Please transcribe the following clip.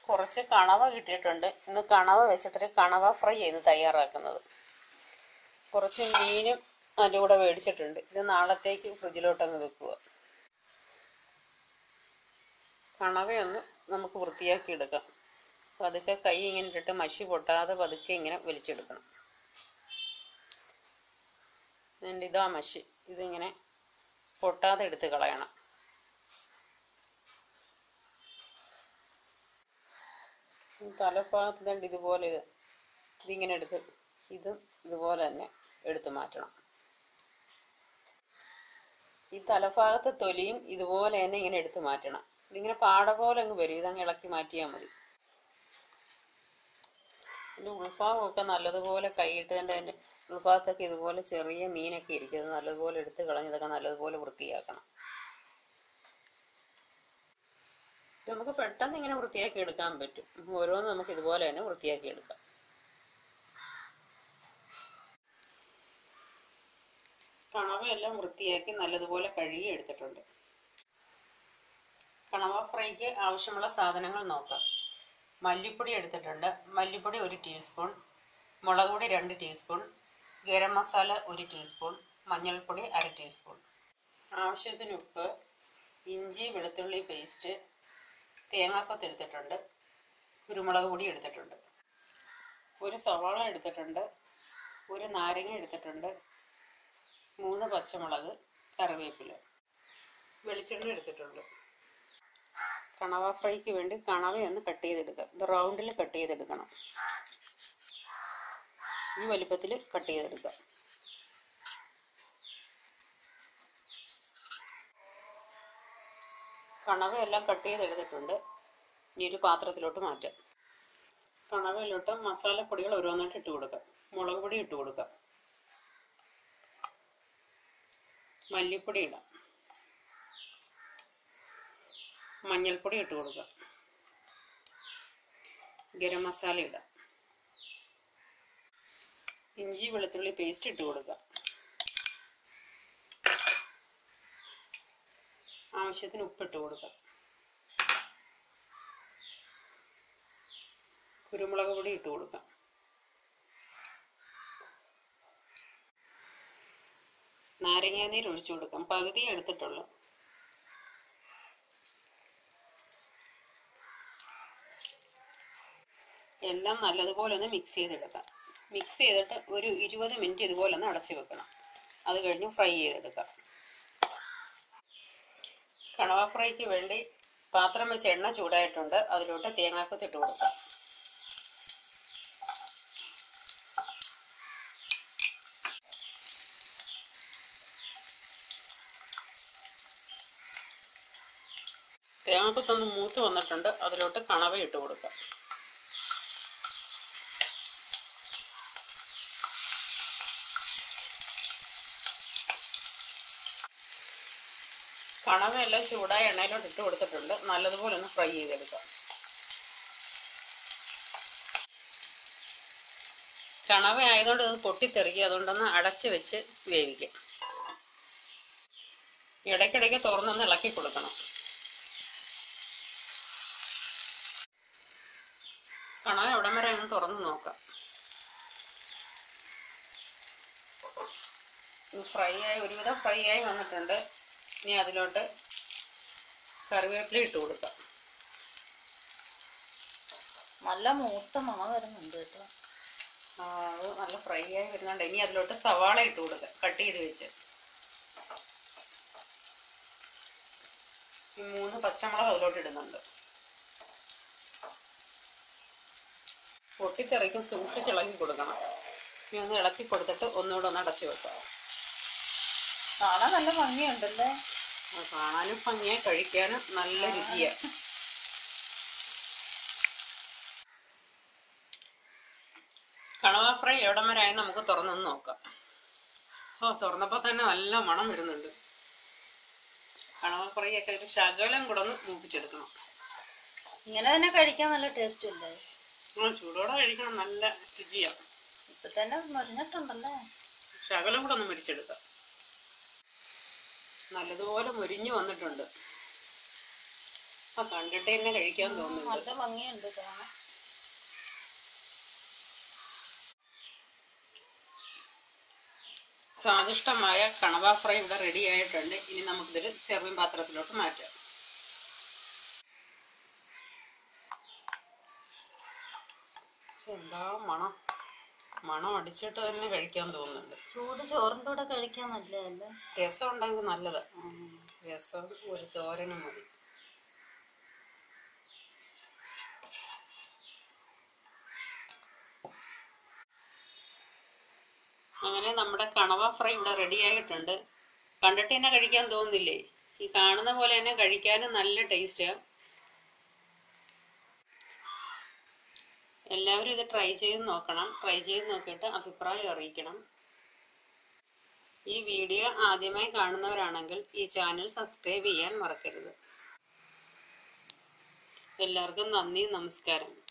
കുറച്ച് കണവ കിട്ടിയിട്ടുണ്ട് ഇന്ന് കണവ വെച്ചിട്ടൊരു കണവ ഫ്രൈ ചെയ്ത് തയ്യാറാക്കുന്നത് കുറച്ച് മീനും അതിൻ്റെ കൂടെ മേടിച്ചിട്ടുണ്ട് ഇത് നാളത്തേക്ക് ഫ്രിഡ്ജിലോട്ടങ്ങ് വെക്കുക കണവയൊന്ന് നമുക്ക് വൃത്തിയാക്കി എടുക്കാം പതുക്കെ കൈ ഇങ്ങനെ ഇട്ടിട്ട് മഷി പൊട്ടാതെ പതുക്കെ ഇങ്ങനെ വലിച്ചെടുക്കണം എന്നിട്ട് ഇതാ മഷി ഇതിങ്ങനെ പൊട്ടാതെ എടുത്ത് കളയണം തലഭാഗത്ത് കണ്ട് ഇതുപോലെ ഇത് ഇതിങ്ങനെ എടുത്ത് ഇതും ഇതുപോലെ തന്നെ എടുത്ത് മാറ്റണം ഈ തലഭാഗത്തെ തൊലിയും ഇതുപോലെ തന്നെ ഇങ്ങനെ എടുത്ത് മാറ്റണം ഇതിങ്ങനെ പാട പോലെ അങ്ങ് വരും ഇതങ്ങ് ഇളക്കി മാറ്റിയാൽ മതി ഇതിൻ്റെ ഉൾഭാഗമൊക്കെ നല്ലതുപോലെ കൈയിട്ട് തന്നെ അതിൻ്റെ ഉൾഭാഗത്തൊക്കെ ഇതുപോലെ ചെറിയ മീനൊക്കെ ഇരിക്കും അത് നല്ലതുപോലെ എടുത്ത് കളഞ്ഞതൊക്കെ നല്ലതുപോലെ വൃത്തിയാക്കണം ഇത് നമുക്ക് പെട്ടെന്ന് ഇങ്ങനെ വൃത്തിയാക്കി എടുക്കാൻ പറ്റും ഓരോന്ന് നമുക്ക് ഇതുപോലെ തന്നെ വൃത്തിയാക്കി എടുക്കാം കണവയെല്ലാം വൃത്തിയാക്കി നല്ലതുപോലെ കഴുകി എടുത്തിട്ടുണ്ട് കണവ ഫ്രൈക്ക് ആവശ്യമുള്ള സാധനങ്ങൾ നോക്കാം മല്ലിപ്പൊടി എടുത്തിട്ടുണ്ട് മല്ലിപ്പൊടി ഒരു ടീസ്പൂൺ മുളക് പൊടി രണ്ട് ടീസ്പൂൺ ഗരം മസാല ഒരു ടീസ്പൂൺ മഞ്ഞൾപ്പൊടി അര ടീസ്പൂൺ ആവശ്യത്തിന് ഉപ്പ് ഇഞ്ചി വെളുത്തുള്ളി പേസ്റ്റ് തേങ്ങാക്കൊത്ത് എടുത്തിട്ടുണ്ട് കുരുമുളക് പൊടി എടുത്തിട്ടുണ്ട് ഒരു സവാള എടുത്തിട്ടുണ്ട് ഒരു നാരങ്ങ എടുത്തിട്ടുണ്ട് മൂന്ന് പച്ചമുളക് കറിവേപ്പില വെളിച്ചെണ്ണ എടുത്തിട്ടുണ്ട് കണവ ഫ്രൈക്ക് വേണ്ടി കണവയൊന്ന് കട്ട് ചെയ്തെടുക്കുക ഇത് റൗണ്ടിൽ കട്ട് ചെയ്തെടുക്കണം ഈ വലിപ്പത്തിൽ കട്ട് ചെയ്തെടുക്കുക കണവയെല്ലാം കട്ട് ചെയ്തെടുത്തിട്ടുണ്ട് ഇനി ഒരു പാത്രത്തിലോട്ട് മാറ്റാം കണവയിലോട്ട് മസാലപ്പൊടികൾ ഓരോന്നായിട്ട് ഇട്ട് കൊടുക്കാം മുളക് പൊടി ഇട്ട് കൊടുക്കാം മല്ലിപ്പൊടി ഇടാം മഞ്ഞൾപ്പൊടി ഇട്ട് കൊടുക്കാം ഗരം മസാല ഇടാം ഇഞ്ചി വെളുത്തുള്ളി പേസ്റ്റ് ഇട്ട് കൊടുക്കാം ആവശ്യത്തിന് ഉപ്പിട്ട് കൊടുക്കാം കുരുമുളക് പൊടി ഇട്ട് കൊടുക്കാം നാരങ്ങാനീര് ഒഴിച്ചു കൊടുക്കാം പകുതി എടുത്തിട്ടുള്ളൂ എല്ലാം നല്ലതുപോലെ ഒന്ന് മിക്സ് ചെയ്തെടുക്കാം മിക്സ് ചെയ്തിട്ട് ഒരു ഇരുപത് മിനിറ്റ് ഇതുപോലെ ഒന്ന് അടച്ചു വെക്കണം അത് കഴിഞ്ഞ് ഫ്രൈ ചെയ്തെടുക്കാം കണവ ഫ്രൈക്ക് വേണ്ടി പാത്രം വെച്ച് എണ്ണ ചൂടായിട്ടുണ്ട് അതിലോട്ട് തേങ്ങാക്കൊത്ത് ഇട്ട് കൊടുക്കാം തേങ്ങാക്കൊത്തൊന്ന് മൂത്ത് വന്നിട്ടുണ്ട് അതിലോട്ട് കണവ ഇട്ട് കൊടുക്കാം കണവയെല്ലാം ചൂടായ എണ്ണയിലോട്ട് ഇട്ട് കൊടുത്തിട്ടുണ്ട് നല്ലതുപോലെ ഒന്ന് ഫ്രൈ ചെയ്തെടുക്കാം കണവ ആയതുകൊണ്ട് ഇത് പൊട്ടിത്തെറിക്കും അതുകൊണ്ടൊന്ന് അടച്ച് വെച്ച് വേവിക്കാം ഇടയ്ക്കിടയ്ക്ക് തുറന്നൊന്ന് ഇളക്കി കൊടുക്കണം കണവ എവിടം വരെ ഒന്ന് തുറന്ന് നോക്കാം ഫ്രൈ ആയി ഒരുവിധം ഫ്രൈ ആയി വന്നിട്ടുണ്ട് ഇനി അതിലോട്ട് കറിവേപ്പില ഇട്ട് കൊടുക്കാം നല്ല മൂത്ത മണ വരുന്നുണ്ട് കേട്ടോ ആ, അത് നല്ല ഫ്രൈ ആയി വരുന്നുണ്ട് ഇനി അതിലോട്ട് സവാള ഇട്ട് കൊടുക്കാം കട്ട് ചെയ്ത് വെച്ച് ഈ മൂന്ന് പച്ചമുളക് അതിലോട്ട് ഇടുന്നുണ്ട് പൊട്ടിത്തെറിക്കും സൂക്ഷിച്ച് ഇളക്കി കൊടുക്കണം ഇനി ഒന്ന് ഇളക്കി കൊടുത്തിട്ട് ഒന്നുകൂടെ ഒന്ന് അടച്ചു വെക്കാം കാണാൻ നല്ല ഭംഗിയുണ്ടല്ലേ ആ, കാണാനും ഭംഗിയായി കഴിക്കാനും നല്ല രുചിയാ കണവ ഫ്രൈ എവിടം വരെ ആയി നമുക്ക് തുറന്നൊന്ന് നോക്കാം ഓ തുറന്നപ്പോ തന്നെ നല്ല മണം വരുന്നുണ്ട് കണവ ഫ്രൈ ഒക്കെ ഒരു ശകലം കൂടെ ഒന്ന് മൂപ്പിച്ചെടുക്കണം ഇങ്ങനെ തന്നെ കഴിക്കാൻ നല്ല ടേസ്റ്റ് അല്ലേ ആ ചൂടോടെ കഴിക്കണം നല്ല രുചിയാ ഇപ്പൊ തന്നെ മറിഞ്ഞിട്ടുണ്ടല്ലേ ശകലം കൂടെ ഒന്ന് മരിച്ചെടുക്കാം നല്ലതുപോലെ മുരിഞ്ഞു വന്നിട്ടുണ്ട് ആ കണ്ടിട്ട് തന്നെ കഴിക്കാൻ തോന്നുന്നുണ്ട് നല്ല ഭംഗിയുണ്ട് കാണാൻ സ്വാദിഷ്ടമായ കണവ ഫ്രൈ ഇവിടെ റെഡി ആയിട്ടുണ്ട് ഇനി നമുക്കിതൊരു സെർവിങ് പാത്രത്തിലോട്ട് മാറ്റാം എന്താ മണം മണം അടിച്ചിട്ട് തന്നെ കഴിക്കാൻ തോന്നുന്നുണ്ട് ചൂട് ചോറിൻ്റെ കൂടെ കഴിക്കാൻ നല്ലതല്ലേ രസം ഉണ്ടെങ്കിൽ നല്ലത് രസം ഒരു തോരനും മതി അങ്ങനെ നമ്മുടെ കണവ ഫ്രൈ ഇവിടെ റെഡി ആയിട്ടുണ്ട് കണ്ടിട്ട് തന്നെ കഴിക്കാൻ തോന്നുന്നില്ലേ ഈ കാണുന്ന പോലെ തന്നെ കഴിക്കാനും നല്ല ടേസ്റ്റാ എല്ലാവരും ഇത് ട്രൈ ചെയ്ത് നോക്കണം ട്രൈ ചെയ്ത് നോക്കിയിട്ട് അഭിപ്രായം അറിയിക്കണം ഈ വീഡിയോ ആദ്യമായി കാണുന്നവരാണെങ്കിൽ ഈ ചാനൽ സബ്സ്ക്രൈബ് ചെയ്യാൻ മറക്കരുത് എല്ലാവർക്കും നന്ദി നമസ്കാരം